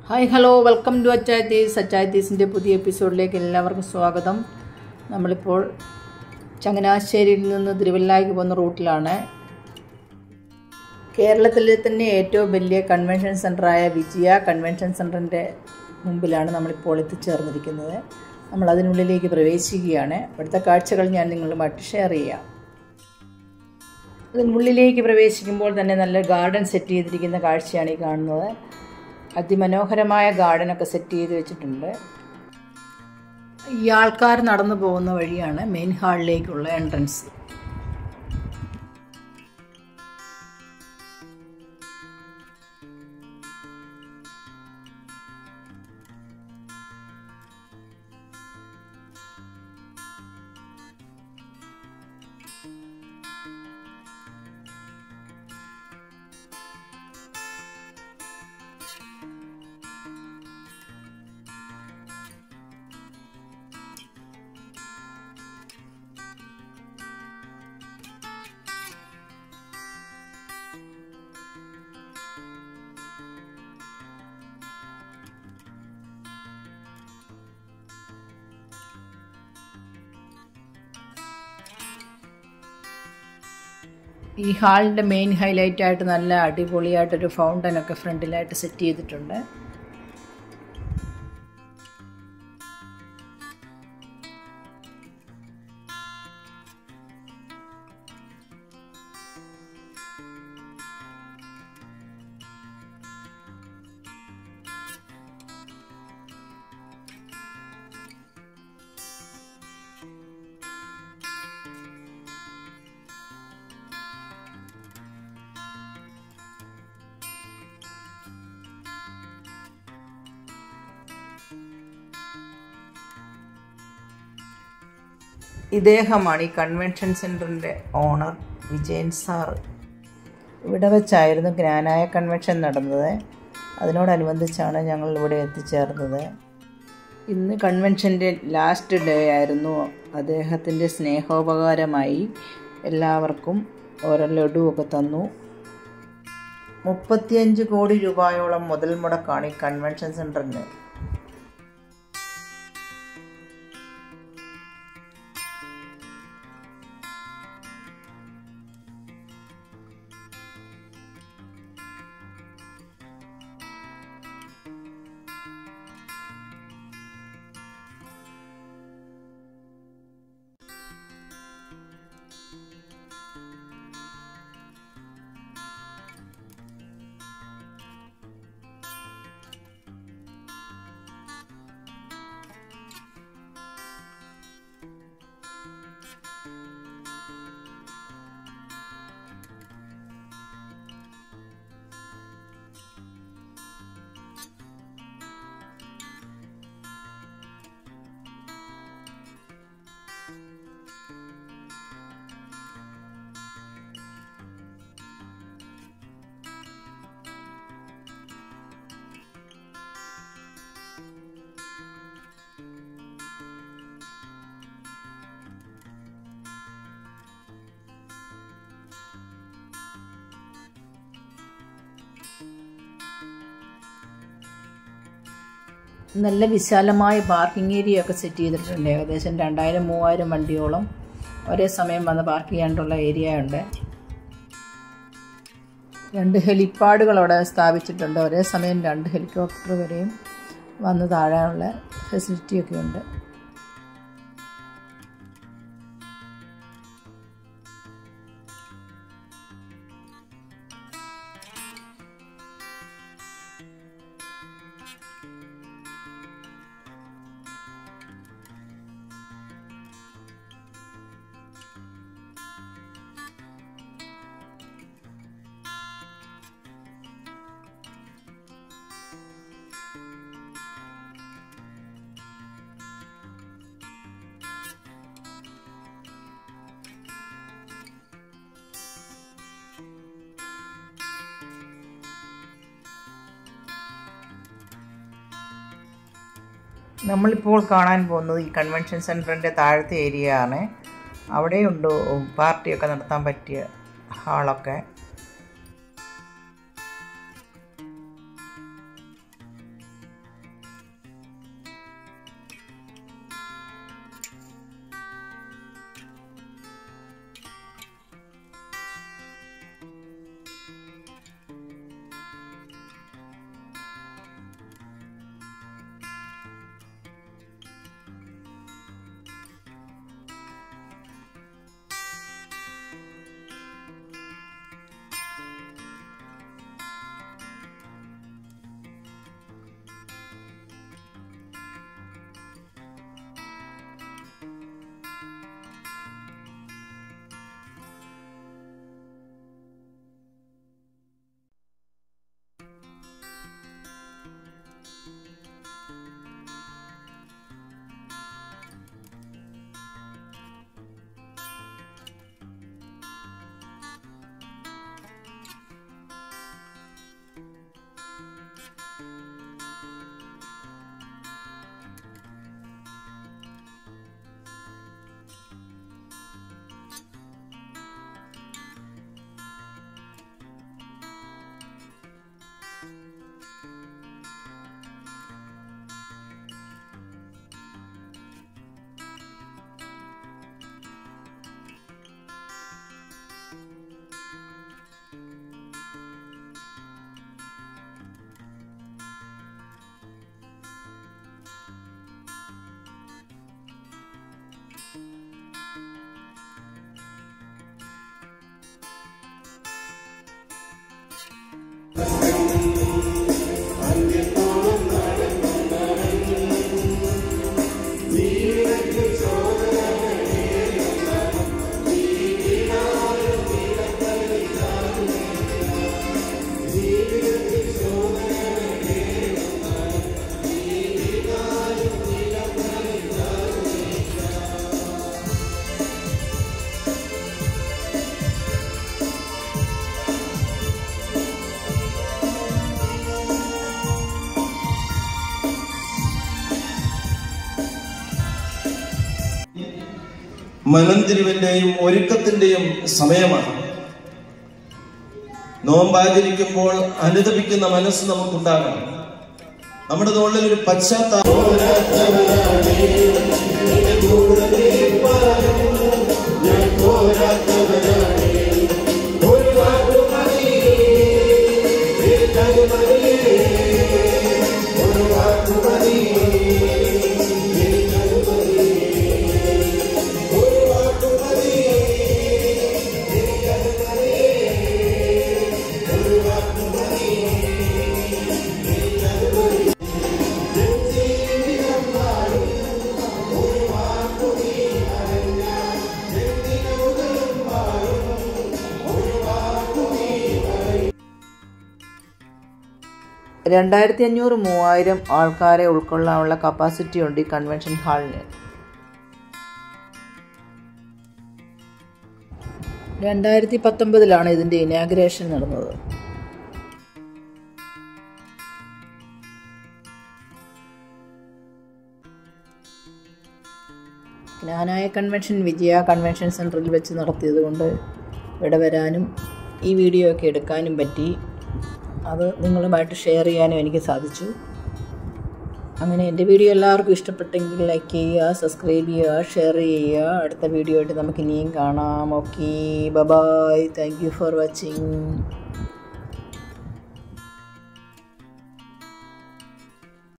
hi hello welcome to Achayathees അച്ചായത്തീസിൻ്റെ പുതിയ എപ്പിസോഡിലേക്ക് എല്ലാവർക്കും സ്വാഗതം നമ്മളിപ്പോൾ ചങ്ങനാശ്ശേരിയിൽ നിന്ന് തിരുവല്ലായ്ക്ക് പോകുന്ന റൂട്ടിലാണ് കേരളത്തിലെ തന്നെ ഏറ്റവും വലിയ കൺവെൻഷൻ സെൻ്ററായ വിജയ കൺവെൻഷൻ സെൻറ്ററിൻ്റെ മുമ്പിലാണ് നമ്മളിപ്പോൾ എത്തിച്ചേർന്നിരിക്കുന്നത് നമ്മൾ അതിനുള്ളിലേക്ക് പ്രവേശിക്കുകയാണ് ഇവിടുത്തെ കാഴ്ചകൾ ഞാൻ നിങ്ങളുമായിട്ട് ഷെയർ ചെയ്യാം അതിനുള്ളിലേക്ക് പ്രവേശിക്കുമ്പോൾ തന്നെ നല്ല ഗാർഡൻ സെറ്റ് ചെയ്തിരിക്കുന്ന കാഴ്ചയാണ് ഈ കാണുന്നത് അതിമനോഹരമായ ഗാർഡനൊക്കെ സെറ്റ് ചെയ്ത് വെച്ചിട്ടുണ്ട് ഈ ആൾക്കാർ നടന്നു പോകുന്ന വഴിയാണ് മെയിൻ ഹാളിലേക്കുള്ള എൻട്രൻസ് ഈ ഹാളിൻ്റെ മെയിൻ ഹൈലൈറ്റ് ആയിട്ട് നല്ല അടിപൊളിയായിട്ടൊരു ഫൗണ്ടനൊക്കെ ഫ്രണ്ടിലായിട്ട് സെറ്റ് ചെയ്തിട്ടുണ്ട് ഇദ്ദേഹമാണ് ഈ കൺവെൻഷൻ സെൻറ്ററിൻ്റെ ഓണർ വിജയൻ സാർ ഇവിടെ വെച്ചായിരുന്നു ജ്ഞാനായ കൺവെൻഷൻ നടന്നത് അതിനോടനുബന്ധിച്ചാണ് ഞങ്ങൾ ഇവിടെ എത്തിച്ചേർന്നത് ഇന്ന് കൺവെൻഷൻ്റെ ലാസ്റ്റ് ഡേ ആയിരുന്നു അദ്ദേഹത്തിൻ്റെ സ്നേഹോപകാരമായി എല്ലാവർക്കും ഓരോ ലഡുവൊക്കെ തന്നു മുപ്പത്തിയഞ്ച് കോടി രൂപയോളം മുതൽ മുടക്കാണ് ഈ കൺവെൻഷൻ സെൻറ്ററിന് നല്ല വിശാലമായ പാർക്കിംഗ് ഏരിയ ഒക്കെ സെറ്റ് ചെയ്തിട്ടുണ്ട് ഏകദേശം രണ്ടായിരം മൂവായിരം വണ്ടിയോളം ഒരേ സമയം വന്ന് പാർക്ക് ചെയ്യാനുള്ള ഏരിയ ഉണ്ട് രണ്ട് ഹെലിപ്പാഡുകൾ അവിടെ സ്ഥാപിച്ചിട്ടുണ്ട് ഒരേ സമയം രണ്ട് ഹെലികോപ്റ്റർ വരെയും വന്ന് താഴാനുള്ള ഫെസിലിറ്റിയൊക്കെ ഉണ്ട് നമ്മളിപ്പോൾ കാണാൻ പോകുന്നത് ഈ കൺവെൻഷൻ സെൻറ്ററിൻ്റെ താഴത്തെ ഏരിയ ആണ് അവിടെയുണ്ട് പാർട്ടിയൊക്കെ നടത്താൻ പറ്റിയ ഹാളൊക്കെ മനംതിരിവിന്റെയും ഒരുക്കത്തിന്റെയും സമയമാണ് നോമ്പാചരിക്കുമ്പോൾ അനുദപിക്കുന്ന മനസ്സ് നമുക്കുണ്ടാകണം നമ്മുടെ തോളിൽ ഒരു പശ്ചാത്താപം രണ്ടായിരത്തി അഞ്ഞൂറ് മൂവായിരം ആൾക്കാരെ ഉൾക്കൊള്ളാനുള്ള കപ്പാസിറ്റി ഉണ്ട് ഈ കൺവെൻഷൻ ഹാളിന് രണ്ടായിരത്തി പത്തൊമ്പതിലാണ് ഇതിൻ്റെ ഇനാഗ്രേഷൻ നടന്നത് ജ്ഞാനായ കൺവെൻഷൻ വിജയ കൺവെൻഷൻ സെൻറ്ററിൽ വെച്ച് നടത്തിയത് കൊണ്ട് ഇവിടെ വരാനും ഈ വീഡിയോ ഒക്കെ എടുക്കാനും പറ്റി അത് നിങ്ങളുമായിട്ട് ഷെയർ ചെയ്യാനും എനിക്ക് സാധിച്ചു അങ്ങനെ എൻ്റെ വീഡിയോ എല്ലാവർക്കും ഇഷ്ടപ്പെട്ടെങ്കിൽ ലൈക്ക് ചെയ്യുക സബ്സ്ക്രൈബ് ചെയ്യുക ഷെയർ ചെയ്യുക അടുത്ത വീഡിയോ ആയിട്ട് നമുക്ക് ഇനിയും കാണാം okay bye thank you for watching